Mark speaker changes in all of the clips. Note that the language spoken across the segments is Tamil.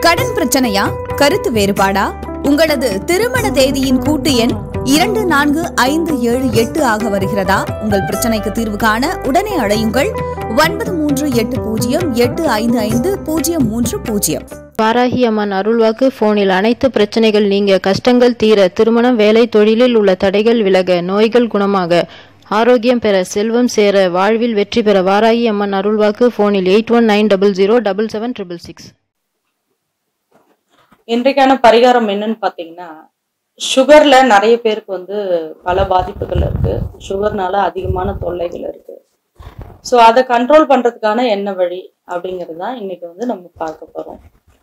Speaker 1: கடன் பிரச்சனையா கருத்து வேறுபாடா உங்களது திருமண தேதியின் கூட்டு எண் இரண்டு நான்கு ஐந்து ஏழு எட்டு ஆக வருகிறதா உங்கள் பிரச்சனைக்கு தீர்வு காண உடனே அழையுங்கள் ஒன்பது மூன்று எட்டு பூஜ்ஜியம் எட்டு ஐந்து ஐந்து பூஜ்ஜியம் மூன்று பூஜ்ஜியம்
Speaker 2: வாராகி அம்மன் அருள்வாக்கு போனில் அனைத்து பிரச்சனைகள் நீங்க கஷ்டங்கள் தீர திருமணம் வேலை தொழிலில் உள்ள தடைகள் விலக நோய்கள் குணமாக ஆரோக்கியம் பெற செல்வம் சேர வாழ்வில் வெற்றி பெற வாராகி அம்மன் அருள்வாக்கு போனில் eight one nine double zero double seven triple six
Speaker 3: இன்றைக்கான பரிகாரம் என்னன்னு பார்த்தீங்கன்னா சுகர்ல நிறைய பேருக்கு வந்து பல பாதிப்புகள் இருக்கு சுகர்னால அதிகமான தொல்லைகள் இருக்கு ஸோ அதை கண்ட்ரோல் பண்றதுக்கான என்ன வழி அப்படிங்கிறது தான் இன்னைக்கு வந்து நம்ம பார்க்க போறோம்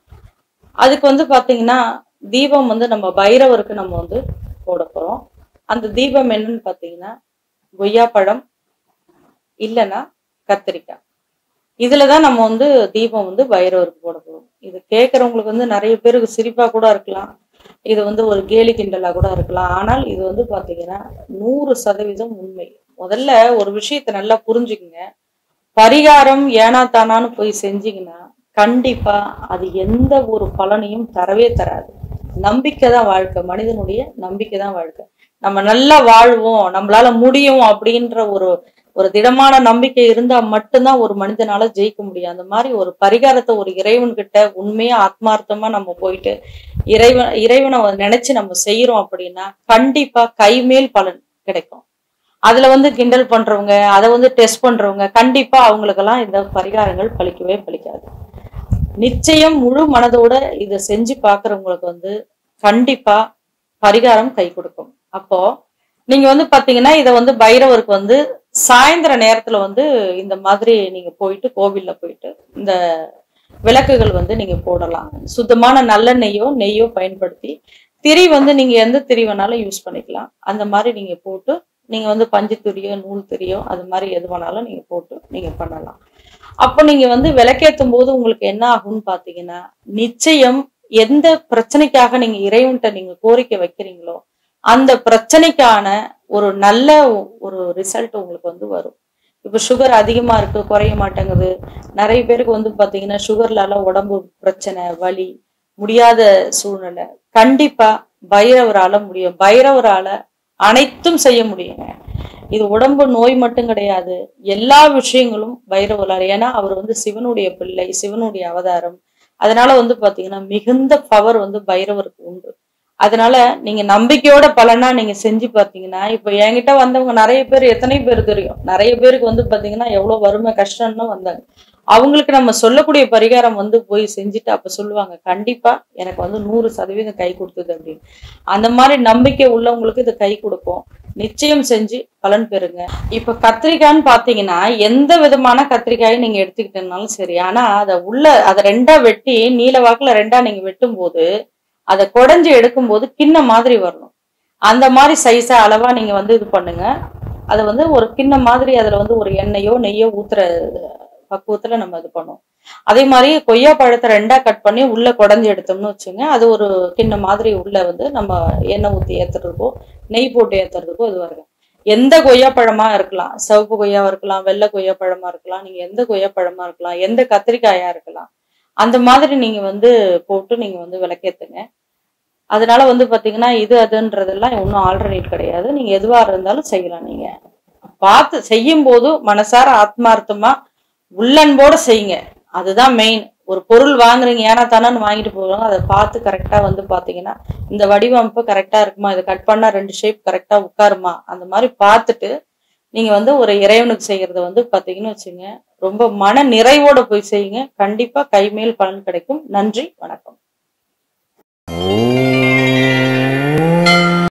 Speaker 3: அதுக்கு வந்து பாத்தீங்கன்னா தீபம் வந்து நம்ம பைரவருக்கு நம்ம வந்து போட போறோம் அந்த தீபம் என்னன்னு பார்த்தீங்கன்னா கொய்யாப்பழம் இல்லைன்னா கத்திரிக்காய் இதுல தான் நம்ம வந்து தீபம் வந்து பைரவருக்கு போட போறோம் இது கேட்கறவங்களுக்கு வந்து நிறைய பேருக்கு சிரிப்பா கூட இருக்கலாம் இது வந்து ஒரு கேலி கிண்டலா கூட இருக்கலாம் ஆனால் இது வந்து பாத்தீங்கன்னா நூறு சதவீதம் உண்மை முதல்ல ஒரு விஷயத்த நல்லா புரிஞ்சுக்குங்க பரிகாரம் ஏனா தானான்னு போய் செஞ்சீங்கன்னா கண்டிப்பா அது எந்த ஒரு பலனையும் தரவே தராது நம்பிக்கை தான் வாழ்க்கை மனிதனுடைய நம்பிக்கை தான் வாழ்க்கை நம்ம நல்லா வாழ்வோம் நம்மளால முடியும் அப்படின்ற ஒரு ஒரு திடமான நம்பிக்கை இருந்தா மட்டும்தான் ஒரு மனிதனால ஜெயிக்க முடியும் அந்த மாதிரி ஒரு பரிகாரத்தை ஒரு இறைவன் கிட்ட உண்மையா ஆத்மார்த்தமா நம்ம போயிட்டு இறைவன் இறைவனை நினைச்சு நம்ம செய்யறோம் அப்படின்னா கண்டிப்பா கைமேல் பலன் கிடைக்கும் அதுல வந்து கிண்டல் பண்றவங்க அதை வந்து டெஸ்ட் பண்றவங்க கண்டிப்பா அவங்களுக்கெல்லாம் இந்த பரிகாரங்கள் பலிக்கவே பலிக்காது நிச்சயம் முழு மனதோட இதை செஞ்சு பாக்குறவங்களுக்கு வந்து கண்டிப்பா பரிகாரம் கை கொடுக்கும் அப்போ நீங்க வந்து பாத்தீங்கன்னா இதை வந்து பைரவருக்கு வந்து சாயந்தர நேரத்துல வந்து இந்த மாதிரி நீங்க போயிட்டு கோவில்ல போயிட்டு இந்த விளக்குகள் வந்து நீங்க போடலாம் சுத்தமான நல்லெண்ணெய்யோ நெய்யோ பயன்படுத்தி திரி வந்து நீங்க எந்த திரி வேணாலும் யூஸ் பண்ணிக்கலாம் அந்த மாதிரி நீங்க போட்டு நீங்க வந்து பஞ்சு திரியோ நூல் திரியோ அது மாதிரி எது வேணாலும் நீங்க போட்டு நீங்க பண்ணலாம் அப்போ நீங்க வந்து விளக்கேற்றும் போது உங்களுக்கு என்ன ஆகும்னு பாத்தீங்கன்னா நிச்சயம் எந்த பிரச்சனைக்காக நீங்க இறைவன்கிட்ட நீங்க கோரிக்கை வைக்கிறீங்களோ அந்த பிரச்சனைக்கான ஒரு நல்ல ஒரு ரிசல்ட் உங்களுக்கு வந்து வரும் இப்போ சுகர் அதிகமா இருக்கு குறைய மாட்டேங்குது நிறைய பேருக்கு வந்து பாத்தீங்கன்னா சுகர்லால உடம்பு பிரச்சனை வலி முடியாத சூழ்நிலை கண்டிப்பா பைரவரால முடியும் பைரவரால அனைத்தும் செய்ய முடியுங்க இது உடம்பு நோய் மட்டும் கிடையாது எல்லா விஷயங்களும் பைரவரால் ஏன்னா அவர் வந்து சிவனுடைய பிள்ளை சிவனுடைய அவதாரம் அதனால வந்து பாத்தீங்கன்னா மிகுந்த பவர் வந்து பைரவருக்கு உண்டு அதனால நீங்க நம்பிக்கையோட பலனா நீங்க செஞ்சு பாத்தீங்கன்னா இப்ப என்கிட்ட வந்தவங்க நிறைய பேர் எத்தனை பேர் தெரியும் நிறைய பேருக்கு வந்து பாத்தீங்கன்னா எவ்வளவு வறுமை கஷ்டம்னு வந்தாங்க அவங்களுக்கு நம்ம சொல்லக்கூடிய பரிகாரம் வந்து போய் செஞ்சுட்டு அப்ப சொல்லுவாங்க கண்டிப்பா எனக்கு வந்து நூறு சதவீதம் கை கொடுத்தது அப்படின்னு அந்த மாதிரி நம்பிக்கை உள்ளவங்களுக்கு இது கை கொடுக்கும் நிச்சயம் செஞ்சு பலன் பெறுங்க இப்ப கத்திரிக்காய்ன்னு பாத்தீங்கன்னா எந்த விதமான கத்திரிக்காயும் நீங்க எடுத்துக்கிட்டனாலும் சரி ஆனா அதை உள்ள அதை ரெண்டா வெட்டி நீல வாக்குல ரெண்டா நீங்க வெட்டும் போது அதை குடஞ்சி எடுக்கும்போது கிண்ண மாதிரி வரணும் அந்த மாதிரி சைஸா அளவா நீங்க வந்து இது பண்ணுங்க அதை வந்து ஒரு கிண்ண மாதிரி அதுல வந்து ஒரு எண்ணெயோ நெய்யோ ஊத்துற பக்குவத்துல நம்ம இது பண்ணுவோம் அதே மாதிரி கொய்யா பழத்தை ரெண்டா கட் பண்ணி உள்ள குடஞ்சி எடுத்தோம்னு வச்சுங்க அது ஒரு கிண்ண மாதிரி உள்ள வந்து நம்ம எண்ணெய் ஊத்தி ஏத்துறதுக்கோ நெய் போட்டு ஏத்துறதுக்கோ இது வருங்க எந்த கொய்யா பழமா இருக்கலாம் சிவப்பு கொய்யாவா இருக்கலாம் வெள்ளை கொய்யா பழமா இருக்கலாம் நீங்க எந்த கொய்யா பழமா இருக்கலாம் எந்த கத்திரிக்காயா இருக்கலாம் அந்த மாதிரி நீங்க வந்து போட்டு நீங்க வந்து விளக்கேத்துங்க அதனால வந்து பாத்தீங்கன்னா இது அதுன்றதெல்லாம் ஒன்றும் ஆல்டர்னேட் கிடையாது நீங்க எதுவா இருந்தாலும் செய்யலாம் நீங்க பார்த்து செய்யும் போது மனசார ஆத்மார்த்தமா உள்ளன்போட செய்யுங்க அதுதான் மெயின் ஒரு பொருள் வாங்குறீங்க ஏன்னா தானே வாங்கிட்டு போவாங்க அதை பார்த்து கரெக்டா வந்து பாத்தீங்கன்னா இந்த வடிவமைப்பு கரெக்டா இருக்குமா இதை கட் பண்ணா ரெண்டு ஷேப் கரெக்டா உட்காருமா அந்த மாதிரி பார்த்துட்டு நீங்க வந்து ஒரு இறைவனுக்கு செய்யறத வந்து பாத்தீங்கன்னு வச்சுங்க ரொம்ப மன நிறைவோட போய் செய்யுங்க கண்டிப்பா கைமேல் பலன் கிடைக்கும் நன்றி வணக்கம்
Speaker 4: ஓம்